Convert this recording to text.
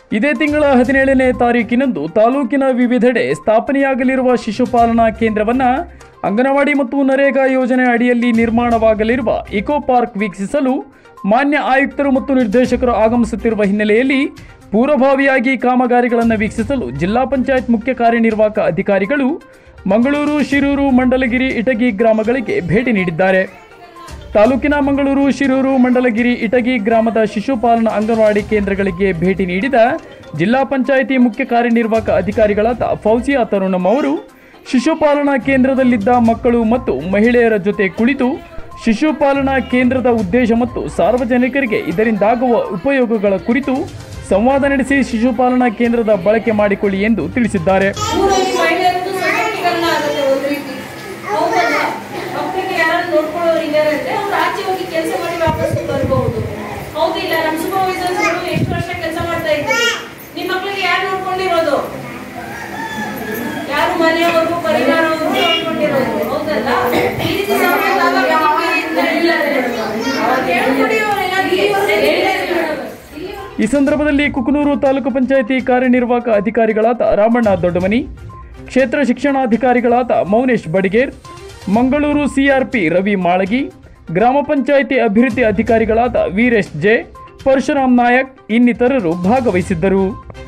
ಇದೇ ತಿಂಗಳ ಹದಿನೇಳನೇ ತಾರೀಕಿನಂದು ತಾಲೂಕಿನ ವಿವಿಧೆಡೆ ಸ್ಥಾಪನೆಯಾಗಲಿರುವ ಶಿಶುಪಾಲನಾ ಕೇಂದ್ರವನ್ನು ಅಂಗನವಾಡಿ ಮತ್ತು ನರೇಗಾ ಯೋಜನೆ ಅಡಿಯಲ್ಲಿ ನಿರ್ಮಾಣವಾಗಲಿರುವ ಇಕೋ ಪಾರ್ಕ್ ವೀಕ್ಷಿಸಲು ಮಾನ್ಯ ಆಯುಕ್ತರು ಮತ್ತು ನಿರ್ದೇಶಕರು ಆಗಮಿಸುತ್ತಿರುವ ಹಿನ್ನೆಲೆಯಲ್ಲಿ ಪೂರ್ವಭಾವಿಯಾಗಿ ಕಾಮಗಾರಿಗಳನ್ನು ವೀಕ್ಷಿಸಲು ಜಿಲ್ಲಾ ಪಂಚಾಯತ್ ಮುಖ್ಯ ಕಾರ್ಯನಿರ್ವಾಹಕ ಅಧಿಕಾರಿಗಳು ಮಂಗಳೂರು ಶಿರೂರು ಮಂಡಲಗಿರಿ ಇಟಗಿ ಗ್ರಾಮಗಳಿಗೆ ಭೇಟಿ ನೀಡಿದ್ದಾರೆ ತಾಲೂಕಿನ ಮಂಗಳೂರು ಶಿರೂರು ಮಂಡಲಗಿರಿ ಇಟಗಿ ಗ್ರಾಮದ ಶಿಶುಪಾಲನಾ ಅಂಗನವಾಡಿ ಕೇಂದ್ರಗಳಿಗೆ ಭೇಟಿ ನೀಡಿದ ಜಿಲ್ಲಾ ಪಂಚಾಯಿತಿ ಮುಖ್ಯ ಕಾರ್ಯನಿರ್ವಾಹಕ ಅಧಿಕಾರಿಗಳಾದ ಫೌಜಿಯಾ ತರುಣಂ ಅವರು ಶಿಶುಪಾಲನಾ ಕೇಂದ್ರದಲ್ಲಿದ್ದ ಮಕ್ಕಳು ಮತ್ತು ಮಹಿಳೆಯರ ಜೊತೆ ಕುಳಿತು ಶಿಶುಪಾಲನಾ ಕೇಂದ್ರದ ಉದ್ದೇಶ ಮತ್ತು ಸಾರ್ವಜನಿಕರಿಗೆ ಇದರಿಂದಾಗುವ ಉಪಯೋಗಗಳ ಕುರಿತು ಸಂವಾದ ನಡೆಸಿ ಶಿಶುಪಾಲನಾ ಕೇಂದ್ರದ ಬಳಕೆ ಮಾಡಿಕೊಳ್ಳಿ ಎಂದು ತಿಳಿಸಿದ್ದಾರೆ ಊರಲ್ಲಿ ಮಹಿಳೆಯರದ್ದು ಸಶಕ್ತೀಕರಣ ಆಗುತ್ತೆ ಒಂದು ರೀತಿ ಹೌದಲ್ವಾ ಮಕ್ಕಳಿಗೆ ಯಾರು ನೋಡ್ಕೊಳ್ಳೋರು ಇದ್ದಾರೆ ಅಂದ್ರೆ ಅವ್ರು ಆಚೆ ಹೋಗಿ ಕೆಲಸ ಮಾಡಿ ವಾಪಸ್ ಬರ್ಬಹುದು ಹೌದಿಲ್ಲ ನಮ್ಮ ಸೂಪರ್ವೈಸರ್ಸ್ಗಳು ಎಷ್ಟು ವರ್ಷ ಕೆಲಸ ಮಾಡ್ತಾ ಇದ್ದೀವಿ ನಿಮ್ಮ ಮಕ್ಕಳಿಗೆ ಯಾರು ನೋಡ್ಕೊಂಡಿರೋದು ಯಾರು ಮನೆಯವರು ಪರಿವಾರವರು ನೋಡ್ಕೊಂಡಿರೋದು ಹೌದಲ್ಲ ಈ ರೀತಿ ಸವಲತ್ತು ಆವಾಗ ನಿಮ್ಗೆ ಅಂತ ಹೇಳಿದ್ದಾರೆ. ಅವಾಗ ಹೇಳ್ಕೊಡಿ ಅವ್ರು ಏನಾದ್ರು ಹೇಳಿದ್ದಾರೆ. ಈ ಸಂದರ್ಭದಲ್ಲಿ ಕುಕನೂರು ತಾಲೂಕು ಪಂಚಾಯಿತಿ ಕಾರ್ಯನಿರ್ವಾಹಕ ಅಧಿಕಾರಿಗಳಾದ ರಾಮಣ್ಣ ದೊಡ್ಡಮನಿ ಕ್ಷೇತ್ರ ಶಿಕ್ಷಣಾಧಿಕಾರಿಗಳಾದ ಮೌನೇಶ್ ಬಡಿಗೇರ್ ಮಂಗಳೂರು ಸಿಆರ್ಪಿ ರವಿ ಮಾಳಗಿ ಗ್ರಾಮ ಪಂಚಾಯಿತಿ ಅಭಿವೃದ್ಧಿ ಅಧಿಕಾರಿಗಳಾದ ವೀರೇಶ್ ಜೆ ಪರಶುರಾಮ್ ನಾಯಕ್ ಇನ್ನಿತರರು ಭಾಗವಹಿಸಿದ್ದರು